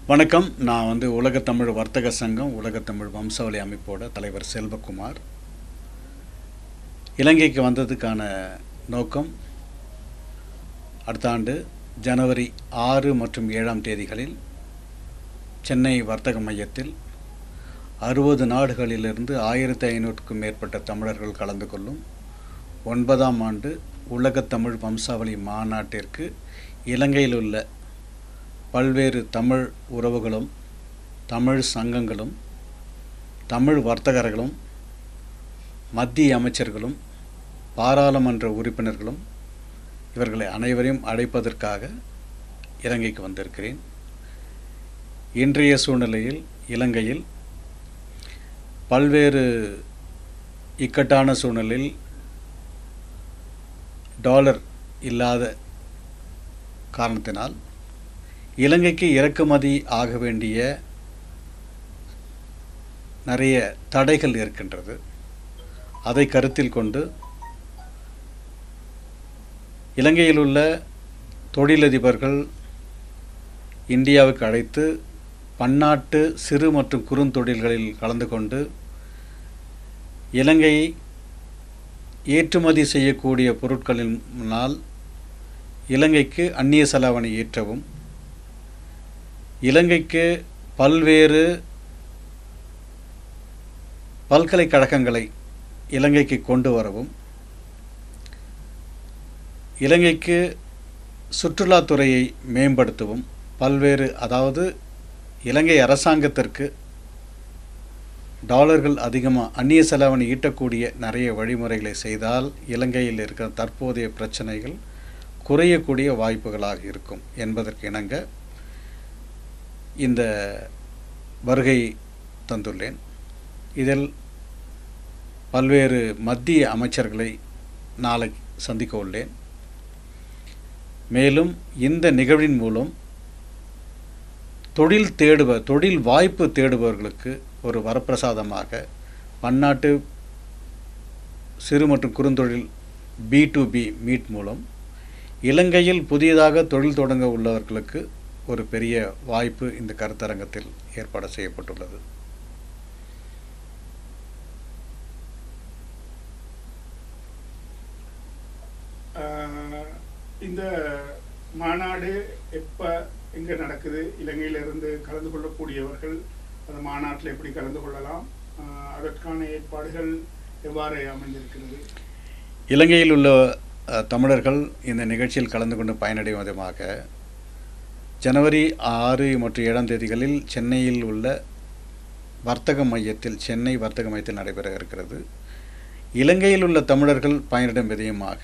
வணக்கம் நான் வந்து உலகத்தமிழ் வர்த்தக சங்கம் உலகத்தமிழ் வம்சாவளி அமைப்போட தலைவர் செல்வகுமார் இலங்கைக்கு வந்ததுக்கான நோக்கம் அடுத்த ஆண்டு ஜனவரி ஆறு மற்றும் ஏழாம் தேதிகளில் சென்னை வர்த்தக மையத்தில் அறுபது நாடுகளிலிருந்து ஆயிரத்தி ஐநூறுக்கும் மேற்பட்ட தமிழர்கள் கலந்து கொள்ளும் ஒன்பதாம் ஆண்டு உலகத்தமிழ் வம்சாவளி மாநாட்டிற்கு இலங்கையில் உள்ள பல்வேறு தமிழ் உறவுகளும் தமிழ் சங்கங்களும் தமிழ் வர்த்தகர்களும் மத்திய அமைச்சர்களும் பாராளுமன்ற உறுப்பினர்களும் இவர்களை அனைவரையும் அழைப்பதற்காக இலங்கைக்கு வந்திருக்கிறேன் இன்றைய சூழ்நிலையில் இலங்கையில் பல்வேறு இக்கட்டான சூழ்நிலையில் டாலர் இல்லாத காரணத்தினால் இலங்கைக்கு இறக்குமதி ஆக வேண்டிய நிறைய தடைகள் இருக்கின்றது அதை கருத்தில் கொண்டு இலங்கையில் உள்ள தொழிலதிபர்கள் இந்தியாவுக்கு அழைத்து பன்னாட்டு சிறு மற்றும் குறுந்தொழில்களில் கலந்து கொண்டு இலங்கை ஏற்றுமதி செய்யக்கூடிய பொருட்களினால் இலங்கைக்கு அந்நிய செலாவணி ஏற்றவும் இலங்கைக்கு பல்வேறு பல்கலைக்கழகங்களை இலங்கைக்கு கொண்டு வரவும் இலங்கைக்கு சுற்றுலாத்துறையை மேம்படுத்தவும் பல்வேறு அதாவது இலங்கை அரசாங்கத்திற்கு டாலர்கள் அதிகமாக அந்நிய செலாவணி ஈட்டக்கூடிய நிறைய வழிமுறைகளை செய்தால் இலங்கையில் இருக்கிற தற்போதைய பிரச்சனைகள் குறையக்கூடிய வாய்ப்புகளாக இருக்கும் என்பதற்கு இணங்க இந்த வருகை தந்துள்ளேன் இதில் பல்வேறு மத்திய அமைச்சர்களை நாளை சந்திக்க உள்ளேன் மேலும் இந்த நிகழ்வின் மூலம் தொழில் தேடுவ தொழில் வாய்ப்பு தேடுபவர்களுக்கு ஒரு வரப்பிரசாதமாக பன்னாட்டு சிறு மற்றும் குறுந்தொழில் பி டு பி மீட் மூலம் இலங்கையில் புதியதாக தொழில் தொடங்க உள்ளவர்களுக்கு ஒரு பெரிய வாய்ப்பு இந்த கருத்தரங்கத்தில் ஏற்பாடு செய்யப்பட்டுள்ளது ஆஹ் இந்த மாநாடு எப்போ எங்கே நடக்குது இலங்கையிலிருந்து கலந்து கொள்ளக்கூடியவர்கள் அந்த மாநாட்டில் எப்படி கலந்து கொள்ளலாம் ஆஹ் அதற்கான ஏற்பாடுகள் எவ்வாறு அமைந்திருக்கிறது இலங்கையில் உள்ள அஹ், தமிழர்கள் இந்த நிகழ்ச்சியில் கலந்து கொண்டு பயனடையும் விதமாக ஜனவரி ஆறு மற்றும் ஏழாம் தேதிகளில் சென்னையில் உள்ள வர்த்தக மையத்தில் சென்னை வர்த்தக மையத்தில் நடைபெற இருக்கிறது இலங்கையில் உள்ள தமிழர்கள் பயனிடும் விதயமாக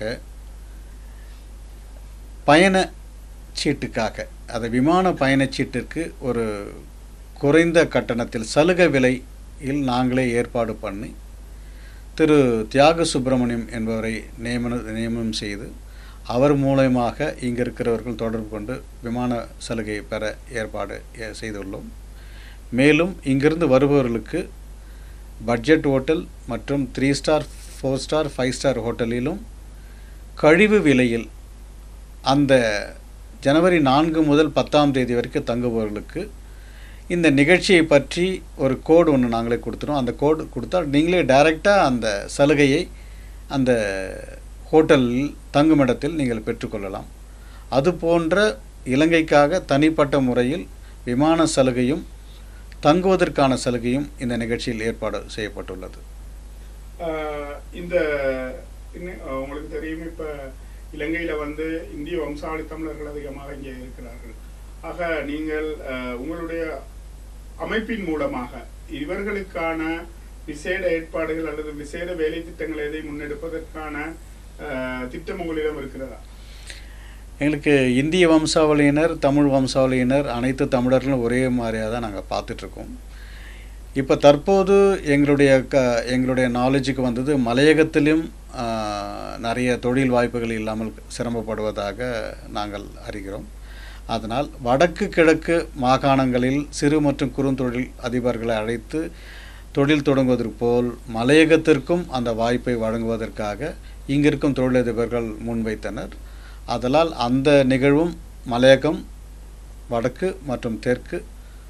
பயண சீட்டுக்காக அது விமான பயணச்சீட்டிற்கு ஒரு குறைந்த கட்டணத்தில் சலுகை விலையில் நாங்களே ஏற்பாடு பண்ணி திரு தியாக சுப்பிரமணியம் என்பவரை நியமன நியமனம் செய்து அவர் மூலயமாக இங்கே இருக்கிறவர்கள் தொடர்பு கொண்டு விமான சலுகை பெற ஏற்பாடு எ- செய்துள்ளோம் மேலும் இங்கிருந்து வருபவர்களுக்கு பட்ஜெட் ஹோட்டல் மற்றும் three star four star five star ஹோட்டலிலும் கழிவு விலையில் அந்த ஜனவரி நான்கு முதல் பத்தாம் தேதி வரைக்கும் தங்குபவர்களுக்கு இந்த நிகழ்ச்சியை பற்றி ஒரு கோடு ஒன்று நாங்களே கொடுத்துருவோம் அந்த கோடு கொடுத்தா நீங்களே டைரெக்டாக அந்த சலுகையை அந்த ஹோட்டலில் தங்குமிடத்தில் நீங்கள் பெற்றுக்கொள்ளலாம் அது போன்ற இலங்கைக்காக தனிப்பட்ட முறையில் விமான சலுகையும் தங்குவதற்கான சலுகையும் இந்த நிகழ்ச்சியில் ஏற்பாடு செய்யப்பட்டுள்ளது ஆஹ் இந்த இன்னும் ஆஹ் உங்களுக்கு தெரியும் இப்போ இலங்கையில் வந்து இந்திய வம்சாவளி தமிழர்கள் அதிகமாக இங்கே இருக்கிறார்கள் ஆக நீங்கள் ஆஹ் உங்களுடைய அமைப்பின் மூலமாக இவர்களுக்கான விசேட ஏற்பாடுகள் அல்லது விசேட வேலை திட்டங்களை எதை முன்னெடுப்பதற்கான ஆஹ் திட்டம் உங்களிடம் இருக்கிறதா எங்களுக்கு இந்திய வம்சாவளியினர் தமிழ் வம்சாவளியினர் அனைத்து தமிழர்களும் ஒரே மாதிரியாக தான் நாங்கள் பார்த்துட்ருக்கோம் இப்போ தற்போது எங்களுடைய க எங்களுடைய நாலேஜுக்கு வந்தது மலையகத்திலும் ஆ, நிறைய தொழில் வாய்ப்புகள் இல்லாமல் சிரமப்படுவதாக நாங்கள் அறிகிறோம் அதனால் வடக்கு கிழக்கு மாகாணங்களில் சிறு மற்றும் குறுந்தொழில் அதிபர்களை அழைத்து தொழில் தொடங்குவதற்கு போல் மலையகத்திற்கும் அந்த வாய்ப்பை வழங்குவதற்காக இங்கிருக்கும் தொழிலதிபர்கள் முன்வைத்தனர் அதனால் அந்த நிகழ்வும் மலையகம் வடக்கு மற்றும் தெற்கு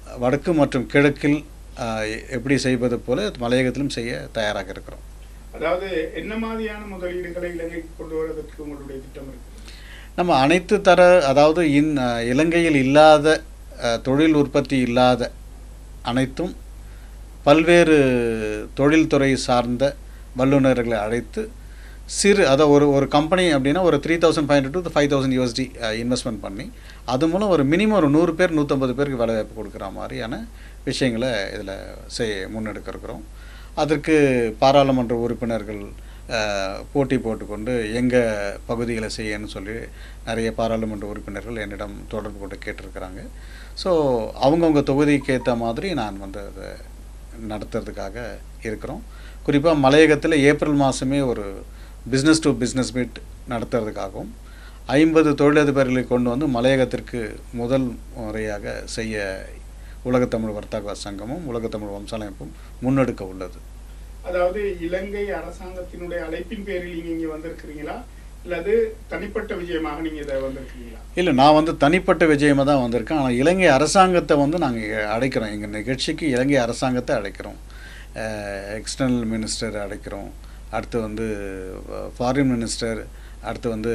வடக்கு மற்றும் கிழக்கில் ஆஹ், எப்படி செய்வது போல மலையகத்திலும் செய்ய தயாராக இருக்கிறோம் அதாவது என்ன மாதிரியான முதலீடுகளை இலங்கைக்கு கொண்டு வருவதற்கு உங்களுடைய திட்டம் இருக்கு நம்ம அனைத்து தர அதாவது இன் அஹ், இலங்கையில் இல்லாத அஹ், தொழில் உற்பத்தி இல்லாத அனைத்தும் பல்வேறு தொழில்துறை சார்ந்த வல்லுநர்களை அழைத்து சிறு அதை ஒரு ஒரு கம்பெனி அப்படின்னா ஒரு three thousand five hundred to five thousand USD investment பண்ணி அது மூலம் ஒரு மினிமம் ஒரு நூறு பேர் நூற்றம்பது பேருக்கு வேலை வாய்ப்பு கொடுக்குற மாதிரியான விஷயங்களை இதில் செய் முன்னெடுக்க இருக்கிறோம் அதற்கு பாராளுமன்ற உறுப்பினர்கள் அஹ், போட்டி போட்டுக்கொண்டு எங்கள் பகுதிகளை செய்யன்னு சொல்லி நிறைய பாராளுமன்ற உறுப்பினர்கள் என்னிடம் தொடர்பு கொண்டு கேட்டிருக்கிறாங்க ஸோ அவங்கவுங்க தொகுதிக்கு ஏற்ற மாதிரி நான் வந்து அதை நடத்துறதுக்காக இருக்கிறோம் குறிப்பாக மலையகத்தில் ஏப்ரல் மாதமே ஒரு பிஸ்னஸ் டு பிஸ்னஸ் மீட் நடத்துறதுக்காகவும் ஐம்பது தொழிலதிபர்களை கொண்டு வந்து மலையகத்திற்கு முதல் முறையாக செய்ய உலகத்தமிழ் வர்த்தக சங்கமும் உலகத்தமிழ் வம்சாலமைப்பும் முன்னெடுக்க உள்ளது அதாவது இலங்கை அரசாங்கத்தினுடைய அழைப்பின் பேரில் நீங்க இங்க வந்திருக்கிறீங்களா இல்லது தனிப்பட்ட விஜயமாக நீங்க இதை வந்திருக்கிறீங்களா இல்லை நான் வந்து தனிப்பட்ட விஜயமாக தான் வந்திருக்கேன் ஆனால் இலங்கை அரசாங்கத்தை வந்து நாங்கள் அழைக்கிறோம் எங்கள் நிகழ்ச்சிக்கு இலங்கை அரசாங்கத்தை அழைக்கிறோம் எக்ஸ்டர்னல் மினிஸ்டர் அழைக்கிறோம் அடுத்து வந்து ஃபாரின் மினிஸ்டர் அடுத்து வந்து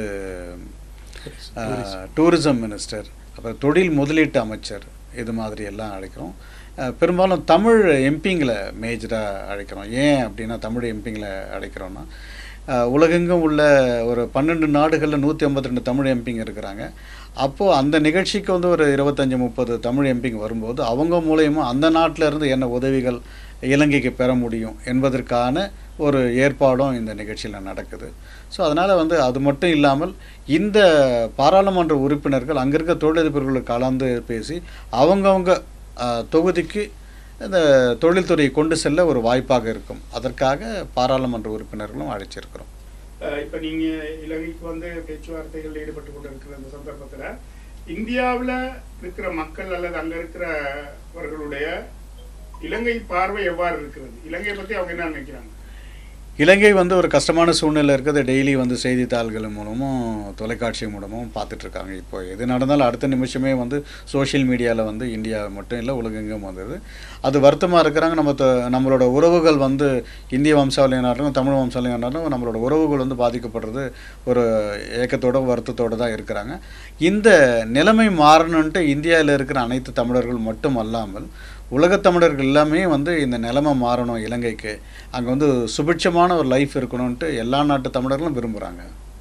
டூரிசம் மினிஸ்டர் அப்புறம் தொழில் முதலீட்டு அமைச்சர் இது மாதிரி எல்லாம் அழைக்கிறோம் அஹ், பெரும்பாலும் தமிழ் எம்பிங்களை மேஜராக அழைக்கிறோம் ஏன் அப்படின்னா தமிழ் எம்பிங்களை அழைக்கிறோன்னா அஹ், உலகெங்கும் உள்ள ஒரு பன்னெண்டு நாடுகளில் நூற்றி ஐம்பத்தி ரெண்டு தமிழ் எம்பிங்க இருக்கிறாங்க அப்போது அந்த நிகழ்ச்சிக்கு வந்து ஒரு இருபத்தஞ்சி முப்பது தமிழ் எம்பிங்க வரும்போது அவங்க மூலயமா அந்த நாட்டில் இருந்து என்ன உதவிகள் இலங்கைக்கு பெற முடியும் என்பதற்கான ஒரு ஏற்பாடும் இந்த நிகழ்ச்சியில் நடக்குது ஸோ அதனால் வந்து அது மட்டும் இல்லாமல் இந்த பாராளுமன்ற உறுப்பினர்கள் அங்கே இருக்க தொழிலதிபர்களுக்கு கலந்து பேசி அவங்கவங்க அஹ், தொகுதிக்கு இந்த தொழில்துறையை கொண்டு செல்ல ஒரு வாய்ப்பாக இருக்கும் அதற்காக பாராளுமன்ற உறுப்பினர்களும் அழைச்சிருக்கிறோம் அஹ் இப்ப நீங்க இலங்கைக்கு வந்து பேச்சுவார்த்தைகள் ஈடுபட்டு கொண்டு இருக்கிற இந்த சந்தர்ப்பத்துல இந்தியாவுல இருக்கிற மக்கள் அல்லது அங்க இருக்கிறவர்களுடைய இலங்கை பார்வை எவ்வாறு இருக்கிறது இலங்கை பத்தி அவங்க என்ன நினைக்கிறாங்க இலங்கை வந்து ஒரு கஷ்டமான சூழ்நிலை இருக்குது டெய்லி வந்து செய்தித்தாள்கள் மூலமும் தொலைக்காட்சி மூலமும் பார்த்துட்டு இருக்காங்க இப்போ எது நடந்தாலும் அடுத்த நிமிஷமே வந்து சோஷியல் மீடியாவில் வந்து இந்தியா மட்டும் இல்லை உலகெங்கும் வந்தது அது வருத்தமாக இருக்கிறாங்க நம்ம த- நம்மளோட உறவுகள் வந்து இந்திய வம்சாவளியினரும் தமிழ் வம்சாவளியினரும் நம்மளோட உறவுகள் வந்து பாதிக்கப்படுறது ஒரு ஏக்கத்தோட வருத்தத்தோடு தான் இருக்கிறாங்க இந்த நிலைமை மாறணுன்ட்டு இந்தியாவில் இருக்கிற அனைத்து தமிழர்கள் மட்டும் அல்லாமல் உலகத் தமிழர்கள் எல்லாமே வந்து இந்த நிலைமை மாறணும் இலங்கைக்கு அங்கே வந்து சுபிட்சமான ஒரு லைஃப் இருக்கணும்ன்ட்டு எல்லா நாட்டு தமிழர்களும் விரும்புகிறாங்க